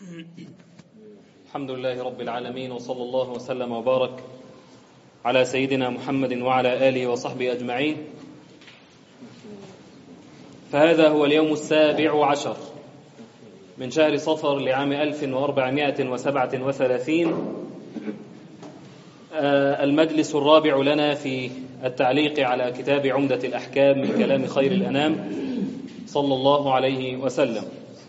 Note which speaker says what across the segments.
Speaker 1: الحمد لله رب العالمين وصلى الله وسلم وبارك على سيدنا محمد وعلى آله وصحبه أجمعين فهذا هو اليوم السابع عشر من شهر صفر لعام 1437 آه، المجلس الرابع لنا في التعليق على كتاب عمدة الأحكام من كلام خير الأنام صلى الله عليه وسلم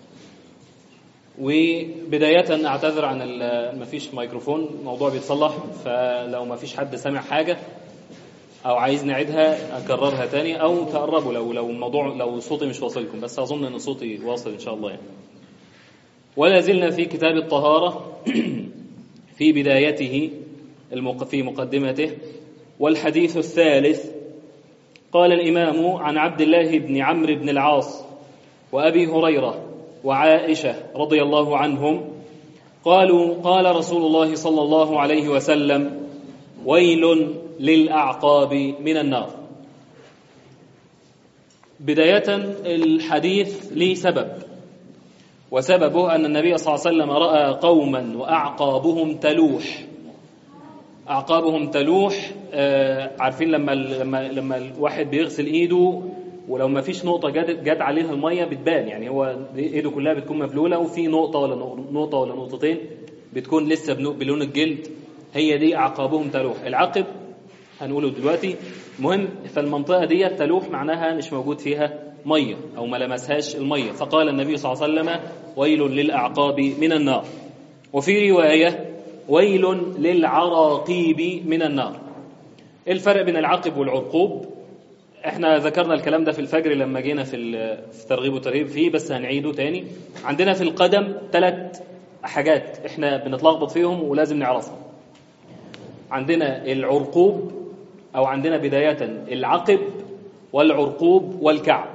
Speaker 1: وبداية أعتذر عن ال- مفيش ميكروفون الموضوع بيتصلح فلو مفيش حد سامع حاجة أو عايز نعيدها أكررها تاني أو تقربوا لو لو الموضوع لو صوتي مش واصلكم بس أظن إن صوتي واصل إن شاء الله يعني. ولا زلنا في كتاب الطهارة في بدايته المق- في مقدمته والحديث الثالث قال الإمام عن عبد الله بن عمرو بن العاص وأبي هريرة وعائشة رضي الله عنهم قالوا قال رسول الله صلى الله عليه وسلم ويل للأعقاب من النار بداية الحديث لي سبب وسببه أن النبي صلى الله عليه وسلم رأى قوما وأعقابهم تلوح أعقابهم تلوح آه عارفين لما لما لما الواحد بيغسل إيده ولو ما فيش نقطة جت جت عليها المية بتبان يعني هو إيده كلها بتكون مبلولة وفي نقطة ولا نقطة ولا نقطتين بتكون لسه بنو- بلون الجلد هي دي أعقابهم تلوح العقب هنقوله دلوقتي مهم فالمنطقة دي تلوح معناها مش موجود فيها مية أو ما لمسهاش المية فقال النبي صلى الله عليه وسلم ويل للأعقاب من النار وفي رواية ويل للعراقيب من النار إيه الفرق بين العقب والعرقوب احنا ذكرنا الكلام ده في الفجر لما جينا في ال- في ترغيب وترهيب فيه بس هنعيده تاني عندنا في القدم ثلاث حاجات احنا بنتلخبط فيهم ولازم نعرفهم عندنا العرقوب او عندنا بداية العقب والعرقوب والكعب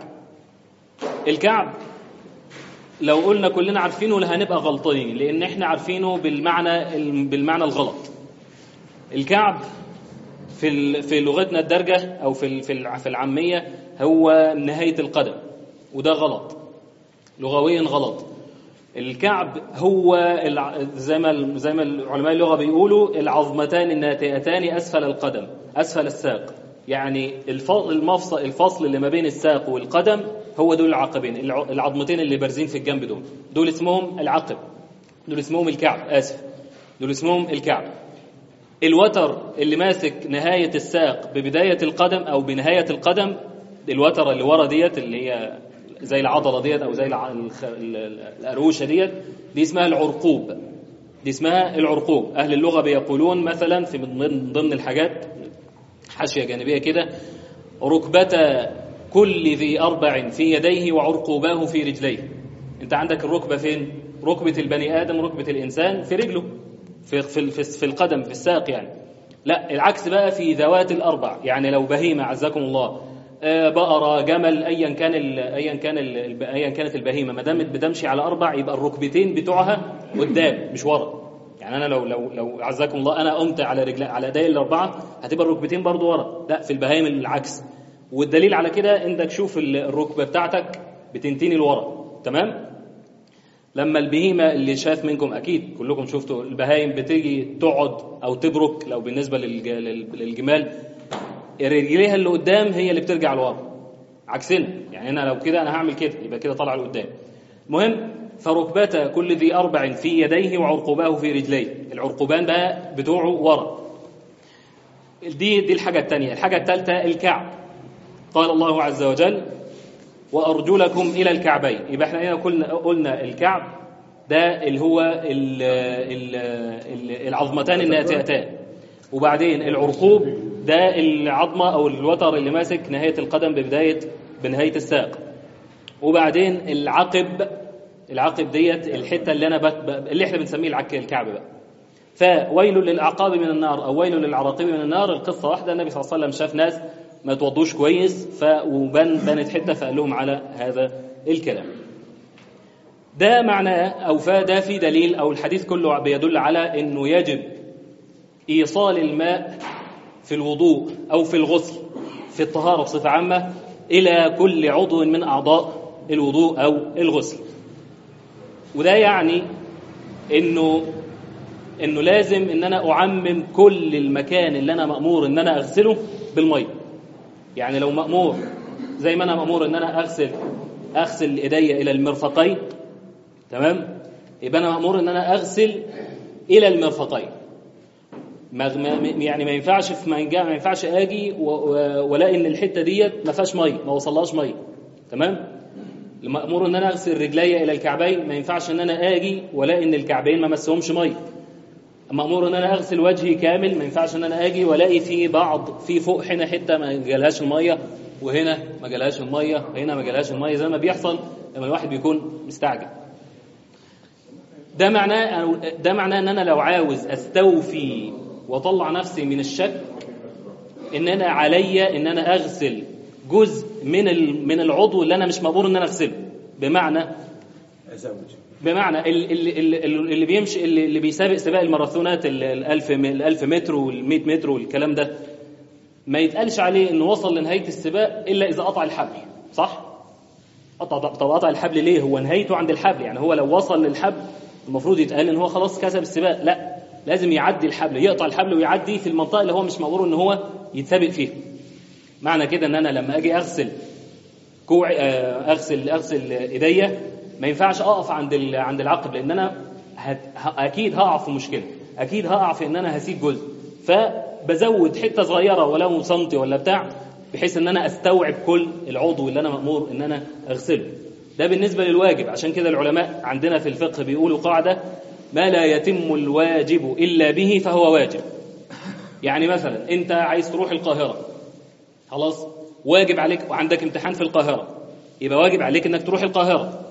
Speaker 1: الكعب لو قلنا كلنا عارفينه لا هنبقى غلطانين لان احنا عارفينه بالمعنى بالمعنى الغلط الكعب في ال- في لغتنا الدارجه او في ال- في الع- في العاميه هو نهايه القدم وده غلط لغويا غلط الكعب هو الع- زي ما ال- زي ما علماء اللغه بيقولوا العظمتان الناتئتان اسفل القدم اسفل الساق يعني الف- المفصل الفصل اللي ما بين الساق والقدم هو دول العقبين الع- العظمتين اللي بارزين في الجنب دول دول اسمهم العقب دول اسمهم الكعب اسف دول اسمهم الكعب الوتر اللي ماسك نهاية الساق ببداية القدم أو بنهاية القدم الوتر اللي ورا ديت اللي هي زي العضلة ديت أو زي الع- الخ- ال- ال- القروشة ديت دي اسمها العرقوب دي اسمها العرقوب أهل اللغة بيقولون مثلا في من ضمن- ضمن الحاجات حاشية جانبية كده ركبة كل ذي أربع في يديه وعرقوباه في رجليه أنت عندك الركبة فين؟ ركبة البني آدم ركبة الإنسان في رجله في في في, في القدم في الساق يعني لا العكس بقى في ذوات الأربع يعني لو بهيمة عزكم الله آه، بقرة جمل أيا كان ال أيا كان ال أيا كانت البهيمة ما دام بتمشي على أربع يبقى الركبتين بتوعها قدام مش ورا يعني انا لو لو لو عزكم الله انا قمت على رجل على ايدي الاربعه هتبقى الركبتين برضو ورا لا في البهايم العكس والدليل على كده انك شوف ال- الركبه بتاعتك بتنتني لورا تمام لما البهيمه اللي شاف منكم اكيد كلكم شفتوا البهايم بتيجي تقعد او تبرك لو بالنسبه للج- لل- للجمال رجليها اللي قدام هي اللي بترجع لورا عكسنا يعني انا لو كده انا هعمل كده يبقى كده طالع لقدام المهم فركبتا كل ذي أربع في يديه وعرقباه في رجليه العرقبان بقى بتوعه ورا دي دي الحاجة الثانية الحاجة الثالثة الكعب قال الله عز وجل وأرجلكم إلى الكعبين يبقى احنا هنا قلنا قلنا الكعب ده اللي هو ال ال ال العظمتان الناتئتان وبعدين العرقوب ده العظمة أو الوتر اللي ماسك نهاية القدم ببداية بنهاية الساق وبعدين العقب العقب ديت الحته اللي انا بت... اللي احنا بنسميه العك الكعب بقى فويل للاعقاب من النار او ويل للعراقيب من النار القصه واحده النبي صلى الله عليه وسلم شاف ناس ما توضوش كويس ف وبان بنت حته فقال لهم على هذا الكلام ده معناه او فده في دليل او الحديث كله بيدل على انه يجب ايصال الماء في الوضوء او في الغسل في الطهاره بصفه عامه الى كل عضو من اعضاء الوضوء او الغسل وده يعني انه انه لازم ان انا اعمم كل المكان اللي انا مامور ان انا اغسله بالميه يعني لو مامور زي ما انا مامور ان انا اغسل اغسل ايدي الى المرفقين تمام يبقى انا مامور ان انا اغسل الى المرفقين ما ما- يعني ما ينفعش في منجا ما ينفعش اجي و- و- والاقي ان الحته ديت ما فيهاش ميه ما وصلهاش ميه تمام مأمور ان انا اغسل رجلي الى الكعبين ما ينفعش ان انا اجي والاقي ان الكعبين ما مسهمش ميه مأمور ان انا اغسل وجهي كامل ما ينفعش ان انا اجي والاقي في بعض في فوق هنا حته ما جالهاش الميه وهنا ما جالهاش الميه هنا ما جالهاش الميه زي ما بيحصل لما الواحد بيكون مستعجل ده معناه ده معناه ان انا لو عاوز استوفي واطلع نفسي من الشك ان انا عليا ان انا اغسل جزء من ال- من العضو اللي انا مش مأمور ان انا اغسله بمعنى
Speaker 2: أزوج
Speaker 1: بمعنى ال- ال- ال- ال- اللي بيمشي اللي اللي بيسابق سباق الماراثونات ال- الألف م- الألف متر والمئة متر والكلام ده ما يتقالش عليه انه وصل لنهاية السباق إلا إذا قطع الحبل صح؟ قطع طب قطع الحبل ليه؟ هو نهايته عند الحبل يعني هو لو وصل للحبل المفروض يتقال ان هو خلاص كسب السباق لا لازم يعدي الحبل يقطع الحبل ويعدي في المنطقة اللي هو مش مأمور ان هو يتسابق فيها معنى كده ان انا لما اجي اغسل كوع آه، اغسل اغسل ايديا ما ينفعش اقف عند ال- عند العقب لان انا هت... ه... اكيد هقع في مشكله اكيد هقع في ان انا هسيب جزء فبزود حته صغيره ولو سنتي ولا بتاع بحيث ان انا استوعب كل العضو اللي انا مامور ان انا اغسله ده بالنسبه للواجب عشان كده العلماء عندنا في الفقه بيقولوا قاعده ما لا يتم الواجب الا به فهو واجب يعني مثلا انت عايز تروح القاهره خلاص واجب عليك وعندك امتحان في القاهرة يبقى واجب عليك انك تروح القاهرة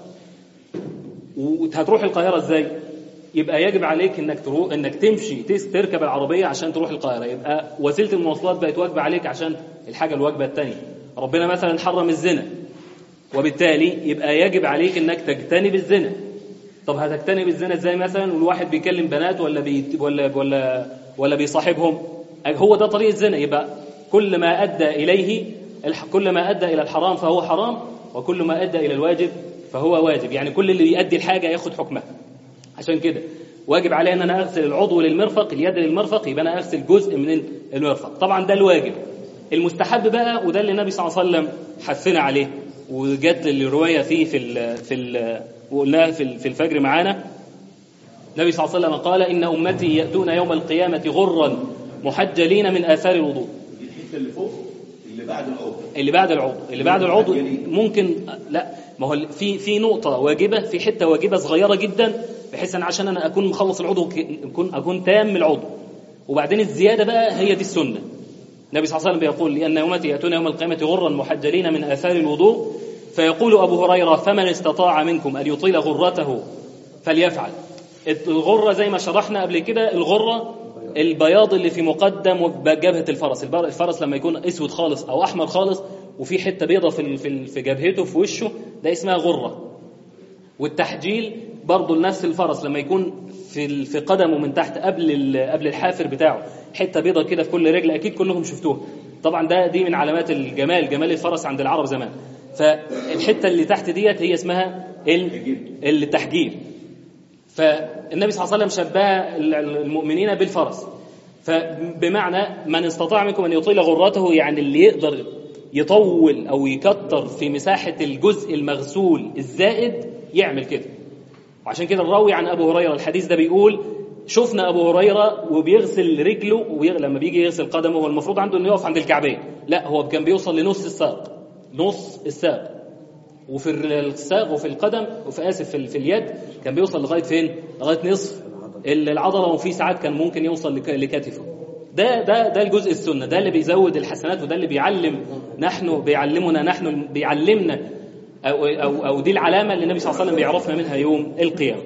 Speaker 1: وهتروح القاهرة ازاي يبقى يجب عليك انك تروح انك تمشي تس- تركب العربية عشان تروح القاهرة يبقى وسيلة المواصلات بقت واجبة عليك عشان الحاجة الواجبة التانية ربنا مثلا حرم الزنا وبالتالي يبقى يجب عليك انك تجتنب الزنا طب هتجتنب الزنا ازاي مثلا والواحد بيكلم بنات ولا بي ولا ولا ولا بيصاحبهم هو ده طريق الزنا يبقى كل ما ادى اليه الح- كل ما ادى الى الحرام فهو حرام وكل ما ادى الى الواجب فهو واجب يعني كل اللي بيؤدي الحاجه ياخد حكمها عشان كده واجب علي ان انا اغسل العضو للمرفق اليد للمرفق يبقى انا اغسل جزء من المرفق طبعا ده الواجب المستحب بقى وده اللي النبي صلى الله عليه وسلم حثنا عليه وجت الروايه فيه في ال في ال وقلناها في ال- في الفجر معانا النبي صلى الله عليه وسلم قال ان امتي ياتون يوم القيامه غرا محجلين من اثار الوضوء
Speaker 2: دي الحته اللي فوق اللي بعد العضو
Speaker 1: اللي بعد العضو اللي بعد العضو ممكن لا ما هو في في نقطة واجبة في حتة واجبة صغيرة جدا بحيث أنا عشان أنا أكون مخلص العضو ك- أكون أكون تام العضو وبعدين الزيادة بقى هي دي السنة النبي صلى الله عليه وسلم بيقول لأن أمتي يأتون يوم القيامة غرا محجلين من آثار الوضوء فيقول أبو هريرة فمن استطاع منكم أن يطيل غرته فليفعل الغرة زي ما شرحنا قبل كده الغرة البياض اللي في مقدم جبهة الفرس البر- الفرس لما يكون اسود خالص او احمر خالص وفي حته بيضة في ال- في ال- في جبهته في وشه ده اسمها غرة والتحجيل برضه لنفس الفرس لما يكون في ال- في قدمه من تحت قبل ال- قبل الحافر بتاعه حته بيضة كده في كل رجل اكيد كلكم شفتوها طبعا ده دي من علامات الجمال جمال الفرس عند العرب زمان فالحته اللي تحت ديت هي اسمها ال- التحجيل فالنبي صلى الله عليه وسلم شبه المؤمنين بالفرس فبمعنى من استطاع منكم ان يطيل غرته يعني اللي يقدر يطول او يكتر في مساحه الجزء المغسول الزائد يعمل كده وعشان كده الراوي عن ابو هريره الحديث ده بيقول شفنا ابو هريره وبيغسل رجله وبيغ... لما بيجي يغسل قدمه هو المفروض عنده انه يقف عند الكعبين لا هو كان بيوصل لنص الساق نص الساق وفي الساق وفي القدم وفي اسف في, ال- في اليد كان بيوصل لغايه فين؟ لغايه نصف ال- العضله وفي ساعات كان ممكن يوصل لك- لكتفه. ده ده ده الجزء السنه ده اللي بيزود الحسنات وده اللي بيعلم نحن بيعلمنا نحن بيعلمنا او او او دي العلامه اللي النبي صلى الله عليه وسلم بيعرفنا منها يوم القيامه.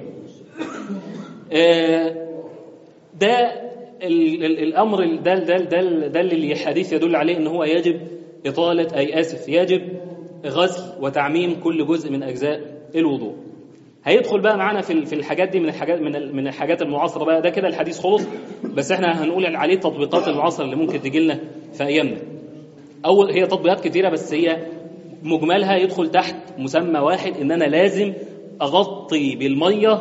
Speaker 1: آه، ده ال- ال- الامر ال- ده ده ده ده اللي الحديث يدل عليه ان هو يجب اطاله اي اسف يجب غسل وتعميم كل جزء من اجزاء الوضوء. هيدخل بقى معانا في ال- في الحاجات دي من الحاجات من ال- من الحاجات المعاصره بقى ده كده الحديث خلص بس احنا هنقول عليه التطبيقات المعاصره اللي ممكن تجي لنا في ايامنا. اول هي تطبيقات كتيره بس هي مجملها يدخل تحت مسمى واحد ان انا لازم اغطي بالميه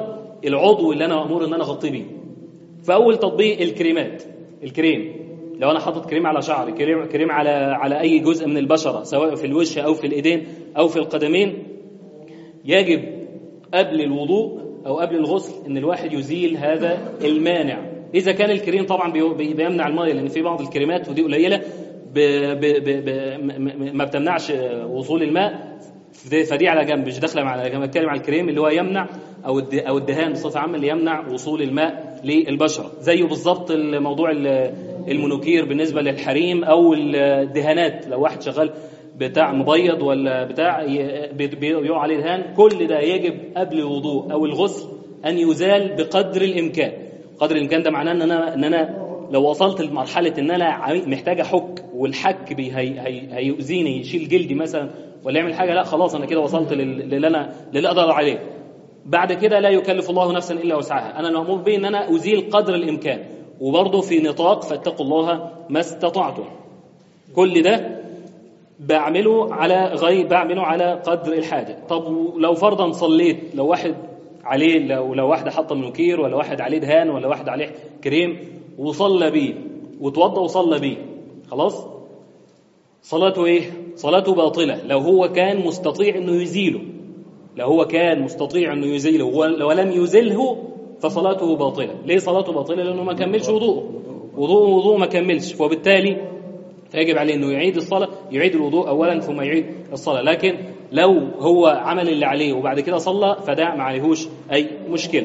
Speaker 1: العضو اللي انا مامور ان انا اغطيه بيه فاول تطبيق الكريمات الكريم لو انا حاطط كريم على شعري كريم كريم على على اي جزء من البشره سواء في الوجه او في الايدين او في القدمين يجب قبل الوضوء او قبل الغسل ان الواحد يزيل هذا المانع اذا كان الكريم طبعا بي- بي- بيمنع الميه لان في بعض الكريمات ودي قليله ب ب ب ب م- م- ما بتمنعش وصول الماء فدي- فدي على جنب مش داخله على جنب بتكلم على الكريم اللي هو يمنع او الد- او الدهان بصفه عامه اللي يمنع وصول الماء للبشره زيه بالظبط الموضوع ال- المونوكير بالنسبه للحريم او الدهانات لو واحد شغال بتاع مبيض ولا بتاع ي- بي- بيقع عليه دهان كل ده يجب قبل الوضوء او الغسل ان يزال بقدر الامكان قدر الامكان ده معناه ان انا ان انا لو وصلت لمرحله ان انا عاي- محتاج احك والحك بي هي هي هيؤذيني يشيل جلدي مثلا ولا يعمل حاجه لا خلاص انا كده وصلت لل- للي انا للي اقدر عليه بعد كده لا يكلف الله نفسا الا وسعها انا المامور به ان انا ازيل قدر الامكان وبرضه في نطاق فاتقوا الله ما استطعتم كل ده بعمله على غير بعمله على قدر الحاجه طب لو فرضا صليت لو واحد عليه لو لو واحده حاطه منوكير ولا واحد عليه دهان ولا واحد عليه كريم وصلى بيه وتوضى وصلى بيه خلاص صلاته ايه صلاته باطله لو هو كان مستطيع انه يزيله لو هو كان مستطيع انه يزيله ول- ولم يزله فصلاته باطله ليه صلاته باطله لانه ما كملش وضوءه وضوءه وضوء ما كملش وبالتالي فيجب عليه انه يعيد الصلاه يعيد الوضوء اولا ثم يعيد الصلاه لكن لو هو عمل اللي عليه وبعد كده صلى فده ما عليهوش اي مشكله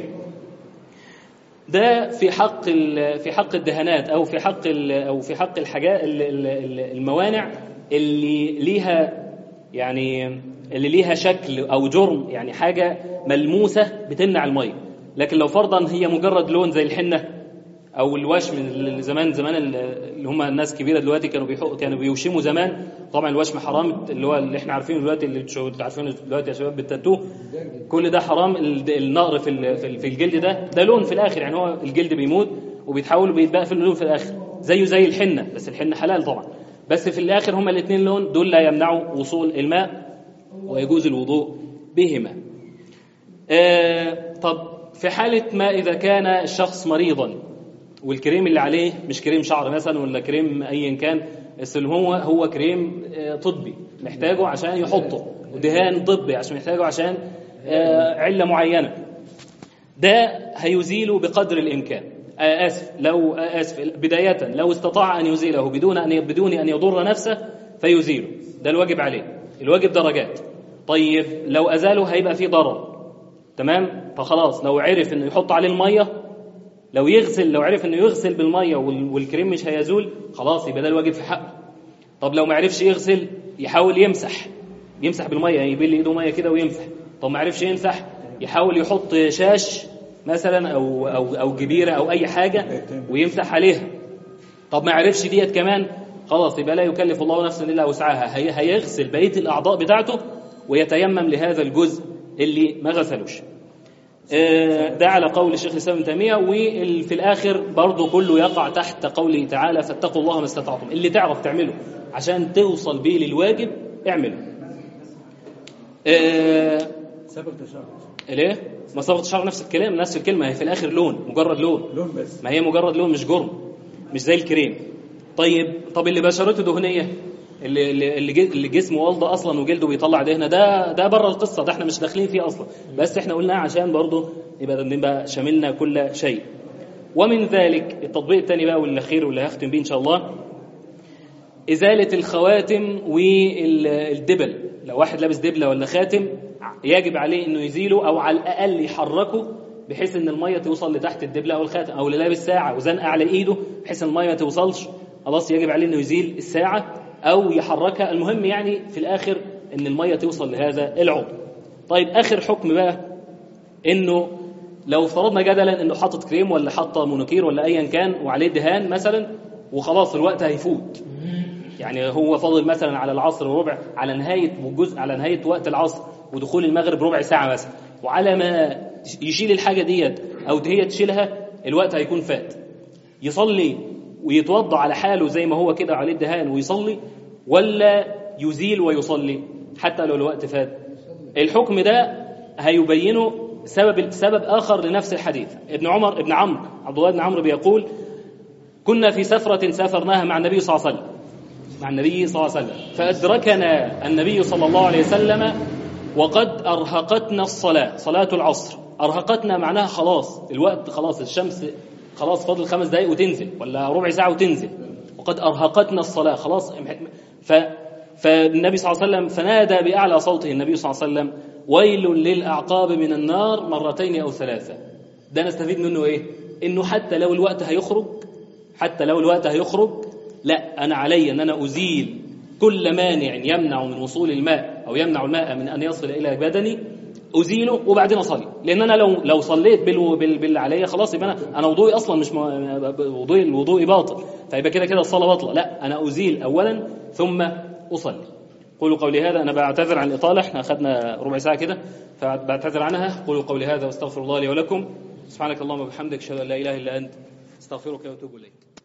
Speaker 1: ده في حق ال- في حق الدهانات او في حق ال- او في حق الحاجات ال- ال- ال- الموانع اللي ليها يعني اللي ليها شكل او جرم يعني حاجه ملموسه بتمنع الميه لكن لو فرضا هي مجرد لون زي الحنه او الوشم اللي زمان زمان اللي هم الناس كبيره دلوقتي كانوا بيحق كانوا بيوشموا زمان طبعا الوشم حرام اللي هو اللي احنا عارفينه دلوقتي اللي انتوا عارفينه دلوقتي يا شباب بالتاتو كل ده حرام ال- النقر في ال- في ال- في الجلد ده ده لون في الاخر يعني هو الجلد بيموت وبيتحول وبيتبقى في اللون في الاخر زيه زي الحنه بس الحنه حلال طبعا بس في الاخر هما الاثنين لون دول لا يمنعوا وصول الماء ويجوز الوضوء بهما آه طب في حالة ما إذا كان الشخص مريضا والكريم اللي عليه مش كريم شعر مثلا ولا كريم أيا كان بس اللي هو هو كريم آه طبي محتاجه عشان يحطه ودهان طبي عشان محتاجه عشان آه علة معينة ده هيزيله بقدر الإمكان آه آسف لو آه آسف بداية لو استطاع أن يزيله بدون أن بدون أن يضر نفسه فيزيله ده الواجب عليه الواجب درجات طيب لو أزاله هيبقى فيه ضرر تمام فخلاص لو عرف انه يحط عليه الميه لو يغسل لو عرف انه يغسل بالميه وال- والكريم مش هيزول خلاص يبقى ده الواجب في حقه طب لو ما عرفش يغسل يحاول يمسح يمسح بالميه يعني يبل ايده ميه كده ويمسح طب ما عرفش يمسح يحاول يحط شاش مثلا او او او جبيره او اي حاجه ويمسح عليها طب ما عرفش ديت كمان خلاص يبقى لا يكلف الله نفسا الا وسعها هي هيغسل بقيه الاعضاء بتاعته ويتيمم لهذا الجزء اللي ما غسلوش آه، ده على قول الشيخ الاسلام ابن تيميه وفي الاخر برضه كله يقع تحت قوله تعالى فاتقوا الله ما استطعتم اللي تعرف تعمله عشان توصل بيه للواجب اعمله آه،
Speaker 2: سبق تشرع
Speaker 1: ليه؟ ما صبغه الشعر نفس الكلام نفس الكلمه هي في الاخر لون مجرد لون
Speaker 2: لون بس
Speaker 1: ما هي مجرد لون مش جرم مش زي الكريم طيب طب اللي بشرته دهنيه اللي اللي اللي جي- اللي جسمه والده اصلا وجلده بيطلع دهنه ده ده بره القصه ده احنا مش داخلين فيه اصلا بس احنا قلناه عشان برضه يبقى نبقى شاملنا كل شيء ومن ذلك التطبيق الثاني بقى والاخير واللي هختم بيه ان شاء الله إزالة الخواتم والدبل لو واحد لابس دبلة ولا خاتم يجب عليه إنه يزيله أو على الأقل يحركه بحيث إن المية توصل لتحت الدبلة أو الخاتم أو اللي لابس ساعة وزنقة على إيده بحيث إن المية ما توصلش خلاص يجب عليه إنه يزيل الساعة أو يحركها المهم يعني في الآخر إن المية توصل لهذا العضو طيب آخر حكم بقى إنه لو فرضنا جدلا إنه حاطط كريم ولا حاطة مونوكير ولا أيا كان وعليه دهان مثلا وخلاص الوقت هيفوت يعني هو فاضل مثلا على العصر وربع على نهايه جزء على نهايه وقت العصر ودخول المغرب ربع ساعه مثلا وعلى ما يشيل الحاجه ديت او هي تشيلها الوقت هيكون فات يصلي ويتوضا على حاله زي ما هو كده عليه الدهان ويصلي ولا يزيل ويصلي حتى لو الوقت فات الحكم ده هيبينه سبب سبب آخر لنفس الحديث ابن عمر ابن عمرو عبد الله بن عمرو بيقول كنا في سفرة سافرناها مع النبي صلى الله عليه وسلم مع النبي صلى الله عليه وسلم فأدركنا النبي صلى الله عليه وسلم وقد أرهقتنا الصلاة صلاة العصر أرهقتنا معناها خلاص الوقت خلاص الشمس خلاص فاضل خمس دقايق وتنزل ولا ربع ساعة وتنزل وقد أرهقتنا الصلاة خلاص ف فالنبي صلى الله عليه وسلم فنادى بأعلى صوته النبي صلى الله عليه وسلم ويل للأعقاب من النار مرتين أو ثلاثة ده نستفيد منه إيه؟ إنه حتى لو الوقت هيخرج حتى لو الوقت هيخرج لا أنا علي أن أنا أزيل كل مانع يمنع من وصول الماء أو يمنع الماء من أن يصل إلى بدني أزيله وبعدين أصلي لأن أنا لو لو صليت بال بال باللي عليا خلاص يبقى أنا أنا وضوئي أصلا مش وضوئي الوضوء باطل فيبقى كده كده الصلاة باطلة لا أنا أزيل أولا ثم أصلي قولوا قولي هذا أنا بعتذر عن الإطالة احنا أخذنا ربع ساعة كده فبعتذر عنها قولوا قولي هذا واستغفر الله لي ولكم سبحانك اللهم وبحمدك أشهد أن لا إله إلا أنت استغفرك وأتوب إليك